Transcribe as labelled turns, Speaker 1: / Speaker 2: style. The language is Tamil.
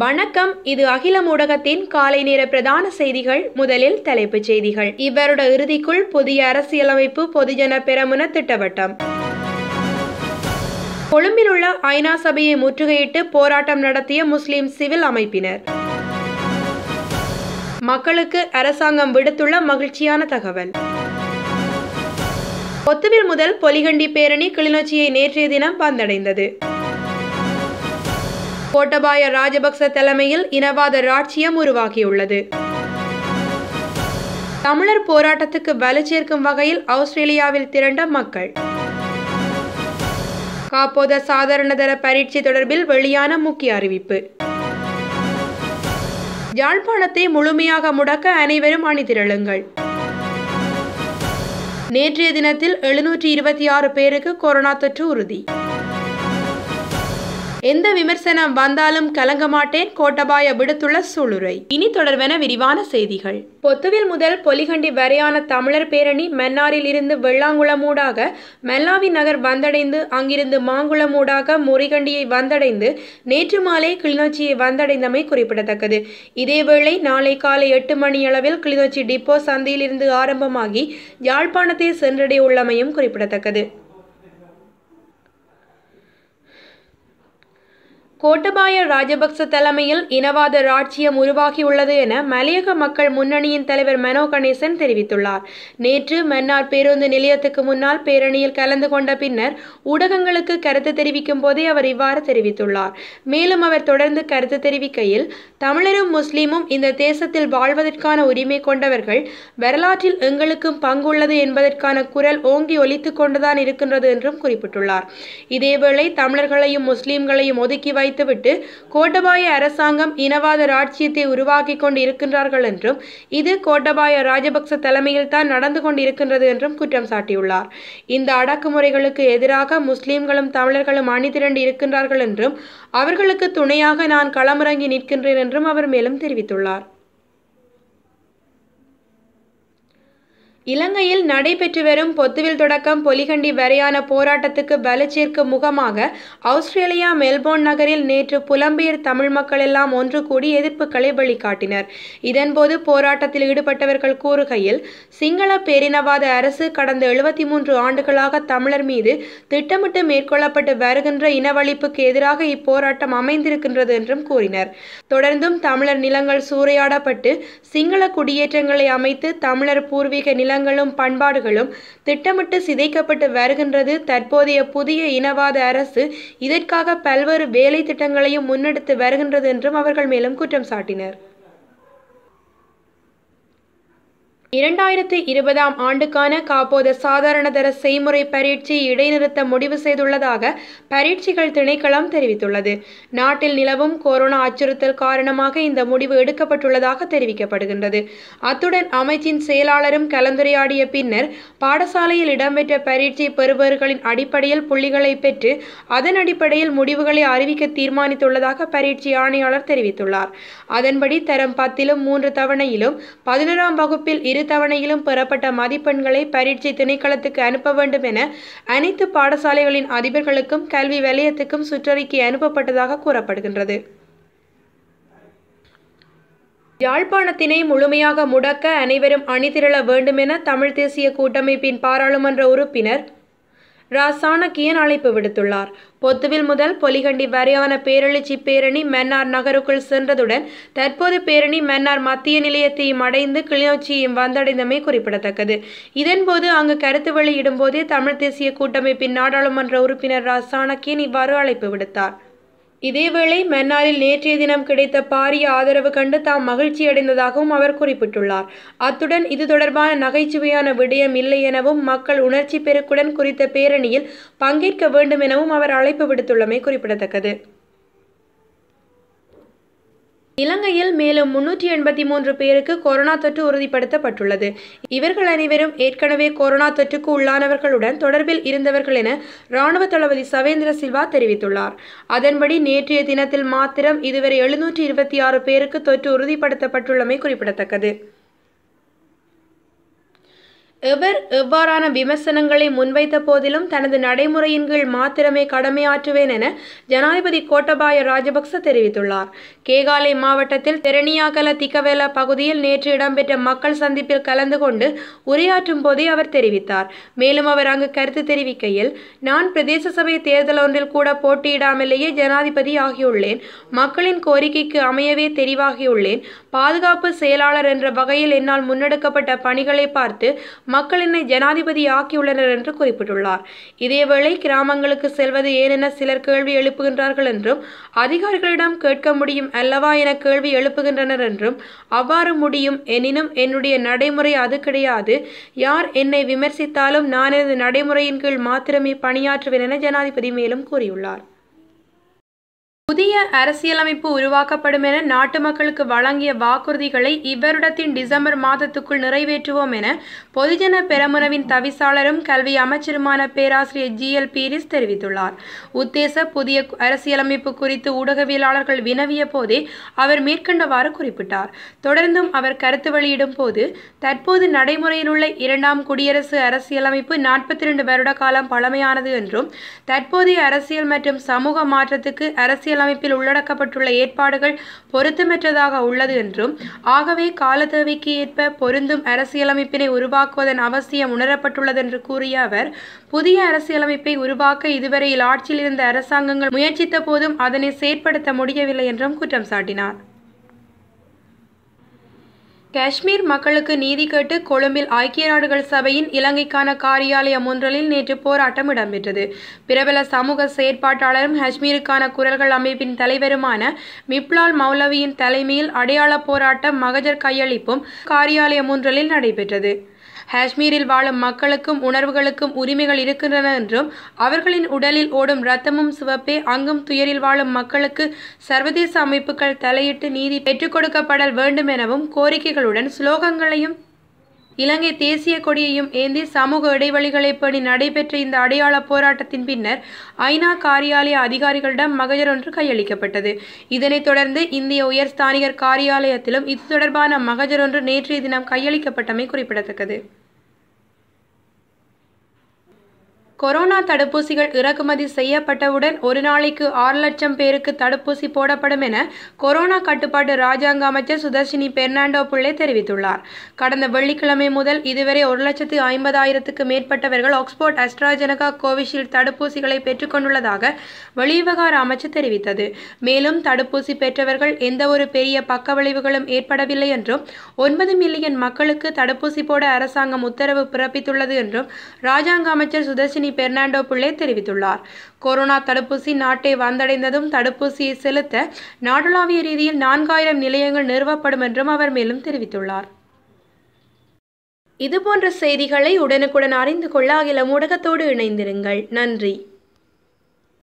Speaker 1: வணக்கம் இது அகில ஊடகத்தின் காலை நேர பிரதான செய்திகள் முதலில் தலைப்புச் செய்திகள் இவ்வருட இறுதிக்குள் புதிய அரசியலமைப்பு பொதுஜன பெரமுன திட்டவட்டம் கொழும்பில் உள்ள ஐநா சபையை முற்றுகையிட்டு போராட்டம் நடத்திய முஸ்லிம் சிவில் அமைப்பினர் மக்களுக்கு அரசாங்கம் விடுத்துள்ள மகிழ்ச்சியான தகவல் கொத்துவில் முதல் பொலிகண்டி பேரணி கிளிநொச்சியை நேற்றைய தினம் வந்தடைந்தது கோட்டபாய ராஜபக்ச தலைமையில் இனவாத ராட்சியம் உருவாகியுள்ளது தமிழர் போராட்டத்துக்கு வலு சேர்க்கும் வகையில் ஆஸ்திரேலியாவில் திரண்ட மக்கள் காப்போத சாதாரணதர பரீட்சை தொடர்பில் வெளியான முக்கிய அறிவிப்பு யாழ்ப்பாணத்தை முழுமையாக முடக்க அனைவரும் அணிதிரளுங்கள் நேற்றைய தினத்தில் எழுநூற்றி இருபத்தி ஆறு பேருக்கு கொரோனா தொற்று உறுதி எந்த விமர்சனம் வந்தாலும் கலங்க மாட்டேன் கோட்டபாய விடுத்துள்ள சூளுரை இனி தொடர்வென விரிவான செய்திகள் பொத்துவில் முதல் பொலிகண்டி வரையான தமிழர் பேரணி மன்னாரில் இருந்து வெள்ளாங்குளமூடாக மெல்லாவி நகர் வந்தடைந்து அங்கிருந்து மாங்குளமூடாக முறிகண்டியை வந்தடைந்து நேற்று மாலை கிளிநொச்சியை வந்தடைந்தமை குறிப்பிடத்தக்கது இதேவேளை நாளை காலை எட்டு மணியளவில் கிளிநொச்சி டிப்போ சந்தையிலிருந்து ஆரம்பமாகி யாழ்ப்பாணத்தை சென்றடைய உள்ளமையும் குறிப்பிடத்தக்கது கோட்டபாய ராஜபக்ச தலைமையில் இனவாத ராட்சியம் உருவாகியுள்ளது என மலையக மக்கள் முன்னணியின் தலைவர் மனோ கணேசன் தெரிவித்துள்ளார் நேற்று மன்னார் பேருந்து நிலையத்துக்கு முன்னால் பேரணியில் கலந்து கொண்ட பின்னர் ஊடகங்களுக்கு கருத்து தெரிவிக்கும் போதே அவர் இவ்வாறு தெரிவித்துள்ளார் மேலும் அவர் தொடர்ந்து கருத்து தெரிவிக்கையில் தமிழரும் முஸ்லீமும் இந்த தேசத்தில் வாழ்வதற்கான உரிமை கொண்டவர்கள் வரலாற்றில் எங்களுக்கும் பங்குள்ளது என்பதற்கான குரல் ஓங்கி ஒலித்துக் கொண்டுதான் இருக்கின்றது என்றும் குறிப்பிட்டுள்ளார் இதேவேளை தமிழர்களையும் முஸ்லீம்களையும் ஒதுக்கி வை வைத்துவிட்டு கோட்டபாய அரசாங்கம் இனவாத ராட்சியத்தை உருவாக்கி கொண்டு இருக்கின்றார்கள் என்றும் இது கோட்டபாய ராஜபக்ச தலைமையில் தான் நடந்து கொண்டிருக்கின்றது என்றும் குற்றம் சாட்டியுள்ளார் இந்த அடக்குமுறைகளுக்கு எதிராக முஸ்லிம்களும் தமிழர்களும் அணிதிரண்டு இருக்கின்றார்கள் என்றும் அவர்களுக்கு துணையாக நான் களமிறங்கி நிற்கின்றேன் என்றும் அவர் மேலும் தெரிவித்துள்ளார் இலங்கையில் நடைபெற்று வரும் பொத்துவில் தொடக்கம் பொலிகண்டி வரையான போராட்டத்துக்கு வலு சேர்க்கும் முகமாக ஆஸ்திரேலியா மெல்போர்ன் நகரில் நேற்று புலம்பெயர் தமிழ் மக்கள் எல்லாம் ஒன்று கூடி எதிர்ப்புகளை வெளிக்காட்டினர் இதன்போது போராட்டத்தில் ஈடுபட்டவர்கள் கூறுகையில் சிங்கள பேரினவாத அரசு கடந்த எழுபத்தி மூன்று ஆண்டுகளாக தமிழர் மீது திட்டமிட்டு மேற்கொள்ளப்பட்டு வருகின்ற இனவழிப்புக்கு எதிராக இப்போராட்டம் அமைந்திருக்கின்றது என்றும் கூறினர் தொடர்ந்தும் தமிழர் நிலங்கள் சூறையாடப்பட்டு சிங்கள குடியேற்றங்களை அமைத்து தமிழர் பூர்வீக நில நிலங்களும் பண்பாடுகளும் திட்டமிட்டு சிதைக்கப்பட்டு வருகின்றது தற்போதைய புதிய இனவாத அரசு இதற்காக பல்வேறு வேலை திட்டங்களையும் முன்னெடுத்து வருகின்றது என்றும் அவர்கள் மேலும் குற்றம் சாட்டினர் இரண்டாயிரத்தி இருபதாம் ஆண்டுக்கான காப்போத சாதாரணதர செய்முறை பரீட்சை இடைநிறுத்த முடிவு செய்துள்ளதாக பரீட்சைகள் திணைக்களம் தெரிவித்துள்ளது நாட்டில் நிலவும் கொரோனா அச்சுறுத்தல் காரணமாக இந்த முடிவு எடுக்கப்பட்டுள்ளதாக தெரிவிக்கப்படுகின்றது அத்துடன் அமைச்சின் செயலாளரும் கலந்துரையாடிய பின்னர் பாடசாலையில் இடம்பெற்ற பரீட்சை பெறுபவர்களின் அடிப்படையில் புள்ளிகளை பெற்று அதன் அடிப்படையில் முடிவுகளை அறிவிக்க தீர்மானித்துள்ளதாக பரீட்சை ஆணையாளர் தெரிவித்துள்ளார் அதன்படி தரம் பத்திலும் மூன்று தவணையிலும் பதினோராம் வகுப்பில் இரு தவணையிலும் பெறப்பட்ட மதிப்பெண்களை பரீட்சை திணைக்களத்துக்கு அனுப்ப வேண்டும் என அனைத்து பாடசாலைகளின் அதிபர்களுக்கும் கல்வி வலயத்துக்கும் சுற்றறிக்கை அனுப்பப்பட்டதாக கூறப்படுகின்றது யாழ்ப்பாணத்தினை முழுமையாக முடக்க அனைவரும் அணிதிரள வேண்டுமென தமிழ் தேசிய கூட்டமைப்பின் பாராளுமன்ற உறுப்பினர் ரா சாணக்கியன் அழைப்பு விடுத்துள்ளார் பொத்துவில் முதல் பொலிகண்டி வரையான பேரெழுச்சி பேரணி மன்னார் நகருக்குள் சென்றதுடன் தற்போது பேரணி மன்னார் மத்திய நிலையத்தையும் அடைந்து கிளிநொச்சியையும் வந்தடைந்தமை குறிப்பிடத்தக்கது இதன்போது அங்கு கருத்து வெளியிடும் போதே தமிழ் தேசிய கூட்டமைப்பின் நாடாளுமன்ற உறுப்பினர் ரா சாணக்கியன் இவ்வாறு அழைப்பு விடுத்தார் இதேவேளை மன்னாரில் நேற்றைய தினம் கிடைத்த பாரிய ஆதரவு கண்டு தாம் மகிழ்ச்சி அடைந்ததாகவும் அவர் குறிப்பிட்டுள்ளார் அத்துடன் இது தொடர்பான நகைச்சுவையான விடயம் இல்லை எனவும் மக்கள் உணர்ச்சி பெருக்குடன் குறித்த பேரணியில் பங்கேற்க வேண்டும் எனவும் அவர் அழைப்பு விடுத்துள்ளமை குறிப்பிடத்தக்கது இலங்கையில் மேலும் முன்னூற்றி எண்பத்தி மூன்று பேருக்கு கொரோனா தொற்று உறுதிப்படுத்தப்பட்டுள்ளது இவர்கள் அனைவரும் ஏற்கனவே கொரோனா தொற்றுக்கு உள்ளானவர்களுடன் தொடர்பில் இருந்தவர்கள் என ராணுவ தளபதி சவேந்திர சில்வா தெரிவித்துள்ளார் அதன்படி நேற்றைய தினத்தில் மாத்திரம் இதுவரை எழுநூற்றி இருபத்தி ஆறு பேருக்கு தொற்று உறுதிப்படுத்தப்பட்டுள்ளமை குறிப்பிடத்தக்கது எவர் எவ்வாறான விமர்சனங்களை முன்வைத்த போதிலும் தனது நடைமுறையின் கீழ் மாத்திரமே கடமையாற்றுவேன் என ஜனாதிபதி கோட்டபாய ராஜபக்ச தெரிவித்துள்ளார் கேகாலை மாவட்டத்தில் தெரணியாகல திக்கவேல பகுதியில் நேற்று இடம்பெற்ற மக்கள் சந்திப்பில் கலந்து கொண்டு உரையாற்றும் போதே அவர் தெரிவித்தார் மேலும் அவர் அங்கு கருத்து தெரிவிக்கையில் நான் பிரதேச சபை தேர்தல் ஒன்றில் கூட போட்டியிடாமலேயே ஜனாதிபதி ஆகியுள்ளேன் மக்களின் கோரிக்கைக்கு அமையவே தெரிவாகியுள்ளேன் பாதுகாப்பு செயலாளர் என்ற வகையில் என்னால் முன்னெடுக்கப்பட்ட பணிகளை பார்த்து மக்கள் என்னை ஜனாதிபதி ஆக்கியுள்ளனர் என்று குறிப்பிட்டுள்ளார் இதேவேளை கிராமங்களுக்கு செல்வது ஏனென சிலர் கேள்வி எழுப்புகின்றார்கள் என்றும் அதிகாரிகளிடம் கேட்க முடியும் அல்லவா என கேள்வி எழுப்புகின்றனர் என்றும் அவ்வாறு முடியும் எனினும் என்னுடைய நடைமுறை அது கிடையாது யார் என்னை விமர்சித்தாலும் நான் எனது நடைமுறையின் கீழ் மாத்திரமே பணியாற்றுவேன் என ஜனாதிபதி மேலும் கூறியுள்ளார் புதிய அரசியலமைப்பு உருவாக்கப்படும் என நாட்டு மக்களுக்கு வழங்கிய வாக்குறுதிகளை இவ்வருடத்தின் டிசம்பர் மாதத்துக்குள் நிறைவேற்றுவோம் என பொதுஜன பெரமுனவின் தவிசாளரும் கல்வி அமைச்சருமான பேராசிரியர் ஜி எல் பீரிஸ் தெரிவித்துள்ளார் உத்தேச புதிய அரசியலமைப்பு குறித்து ஊடகவியலாளர்கள் வினவிய போதே அவர் மேற்கண்டவாறு குறிப்பிட்டார் தொடர்ந்தும் அவர் கருத்து வெளியிடும் போது தற்போது நடைமுறையில் உள்ள இரண்டாம் குடியரசு அரசியலமைப்பு நாற்பத்தி இரண்டு வருட காலம் பழமையானது என்றும் தற்போதைய அரசியல் மற்றும் சமூக மாற்றத்துக்கு அரசியல் அரசியலமைப்பில் உள்ளடக்கப்பட்டுள்ள ஏற்பாடுகள் பொருத்தமற்றதாக உள்ளது என்றும் ஆகவே கால தேவைக்கு ஏற்ப பொருந்தும் அரசியலமைப்பினை உருவாக்குவதன் அவசியம் உணரப்பட்டுள்ளது என்று கூறிய அவர் புதிய அரசியலமைப்பை உருவாக்க இதுவரையில் ஆட்சியில் இருந்த அரசாங்கங்கள் முயற்சித்த போதும் அதனை செயற்படுத்த முடியவில்லை என்றும் குற்றம் சாட்டினார் காஷ்மீர் மக்களுக்கு நீதி கேட்டு கொழும்பில் ஐக்கிய நாடுகள் சபையின் இலங்கைக்கான காரியாலயம் ஒன்றலில் நேற்று போராட்டம் இடம்பெற்றது பிரபல சமூக செயற்பாட்டாளரும் காஷ்மீருக்கான குரல்கள் அமைப்பின் தலைவருமான மிப்லால் மௌலவியின் தலைமையில் அடையாள போராட்டம் மகஜர் கையளிப்பும் காரியாலயம் ஒன்றலில் நடைபெற்றது காஷ்மீரில் வாழும் மக்களுக்கும் உணர்வுகளுக்கும் உரிமைகள் இருக்கின்றன என்றும் அவர்களின் உடலில் ஓடும் இரத்தமும் சிவப்பே அங்கும் துயரில் வாழும் மக்களுக்கு சர்வதேச அமைப்புகள் தலையிட்டு நீதி பெற்றுக் கொடுக்கப்படல் வேண்டும் எனவும் கோரிக்கைகளுடன் ஸ்லோகங்களையும் இலங்கை தேசிய கொடியையும் ஏந்தி சமூக இடைவெளிகளை பேணி நடைபெற்ற இந்த அடையாள போராட்டத்தின் பின்னர் ஐநா காரியாலய அதிகாரிகளிடம் மகஜர் ஒன்று கையளிக்கப்பட்டது இதனைத் தொடர்ந்து இந்திய உயர்ஸ்தானிகர் காரியாலயத்திலும் இது தொடர்பான மகஜர் ஒன்று நேற்றைய தினம் கையளிக்கப்பட்டமை குறிப்பிடத்தக்கது கொரோனா தடுப்பூசிகள் இறக்குமதி செய்யப்பட்டவுடன் ஒரு நாளைக்கு ஆறு லட்சம் பேருக்கு தடுப்பூசி போடப்படும் என கொரோனா கட்டுப்பாட்டு ராஜாங்க அமைச்சர் சுதர்ஷினி பெர்னாண்டோ பிள்ளை தெரிவித்துள்ளார் கடந்த வெள்ளிக்கிழமை முதல் இதுவரை ஒரு லட்சத்து ஐம்பதாயிரத்துக்கு மேற்பட்டவர்கள் ஆக்ஸ்போர்ட் அஸ்ட்ராஜெனகா கோவிஷீல்டு தடுப்பூசிகளை பெற்றுக்கொண்டுள்ளதாக வெளிவிவகார அமைச்சு தெரிவித்தது மேலும் தடுப்பூசி பெற்றவர்கள் எந்தவொரு பெரிய பக்க விளைவுகளும் ஏற்படவில்லை என்றும் ஒன்பது மில்லியன் மக்களுக்கு தடுப்பூசி போட அரசாங்கம் உத்தரவு பிறப்பித்துள்ளது என்றும் ராஜாங்க அமைச்சர் சுதர்ஷினி பெர்னாண்டோ பிள்ளை தெரிவித்துள்ளார் கொரோனா தடுப்பூசி நாட்டை வந்தடைந்ததும் தடுப்பூசியை செலுத்த நாடளாவிய ரீதியில் நான்காயிரம் நிலையங்கள் நிறுவப்படும் என்றும் அவர் மேலும் தெரிவித்துள்ளார் இதுபோன்ற செய்திகளை உடனுக்குடன் அறிந்து கொள்ள அகில ஊடகத்தோடு இணைந்திருங்கள் நன்றி